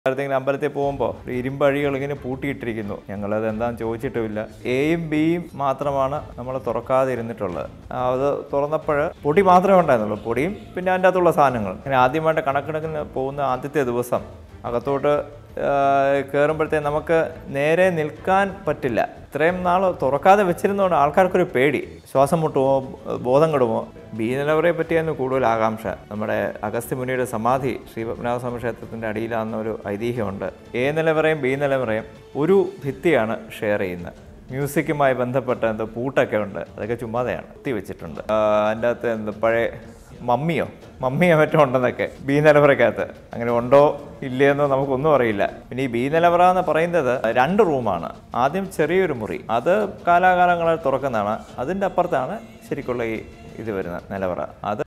അടുത്തെങ്കിലും അമ്പലത്തിൽ പോകുമ്പോൾ ഇരുമ്പഴികൾ ഇങ്ങനെ പൂട്ടിയിട്ടിരിക്കുന്നു ഞങ്ങളത് എന്താണെന്ന് ചോദിച്ചിട്ടുമില്ല എയും ബിയും മാത്രമാണ് നമ്മൾ തുറക്കാതെ ഇരുന്നിട്ടുള്ളത് ആ, അത് തുറന്നപ്പോൾ പൊടി മാത്രമേ ഉണ്ടായിരുന്നുള്ളൂ പൊടിയും പിന്നെ അതിൻ്റെ അകത്തുള്ള സാധനങ്ങൾ അങ്ങനെ ആദ്യമായിട്ട് കണക്കിണക്കിന് പോകുന്ന ആദ്യത്തെ ദിവസം അകത്തോട്ട് കയറുമ്പോഴത്തേക്ക് നമുക്ക് നേരെ നിൽക്കാൻ പറ്റില്ല ഇത്രയും നാൾ തുറക്കാതെ വെച്ചിരുന്നതുകൊണ്ട് ആൾക്കാർക്കൊരു പേടി ശ്വാസം മുട്ടുമോ ബോധം കെടുമോ ബി നിലവറയെ പറ്റിയായിരുന്നു കൂടുതൽ ആകാംക്ഷ നമ്മുടെ അഗസ്ത്യ മുനിയുടെ സമാധി ശ്രീ പത്മനാഭസ്വാമി ക്ഷേത്രത്തിൻ്റെ അടിയിലാണെന്നൊരു ഐതിഹ്യമുണ്ട് എ നിലവറയും ബി നിലവറയും ഒരു ഭിത്തിയാണ് ഷെയർ ചെയ്യുന്നത് മ്യൂസിക്കുമായി ബന്ധപ്പെട്ട എന്തോ പൂട്ടൊക്കെ ഉണ്ട് അതൊക്കെ ചുമ്മാതെയാണ് എത്തി വെച്ചിട്ടുണ്ട് ആ, അതിൻ്റെ അകത്ത് എന്ത് പഴയ മമ്മിയോ മമ്മിയോ മറ്റോ ഉണ്ടെന്നൊക്കെ ബി നിലവറയ്ക്കകത്ത് അങ്ങനെ ഉണ്ടോ ഇല്ലയെന്നോ നമുക്കൊന്നും അറിയില്ല പിന്നെ ഈ ബി നിലവറ എന്ന് പറയുന്നത് രണ്ട് റൂമാണ് ആദ്യം ചെറിയൊരു മുറി അത് കാലാകാലങ്ങളായി തുറക്കുന്നതാണ് അതിൻ്റെ അപ്പുറത്താണ് ശരിക്കുള്ള ഈ ഇത് വരുന്ന നിലവറ അത്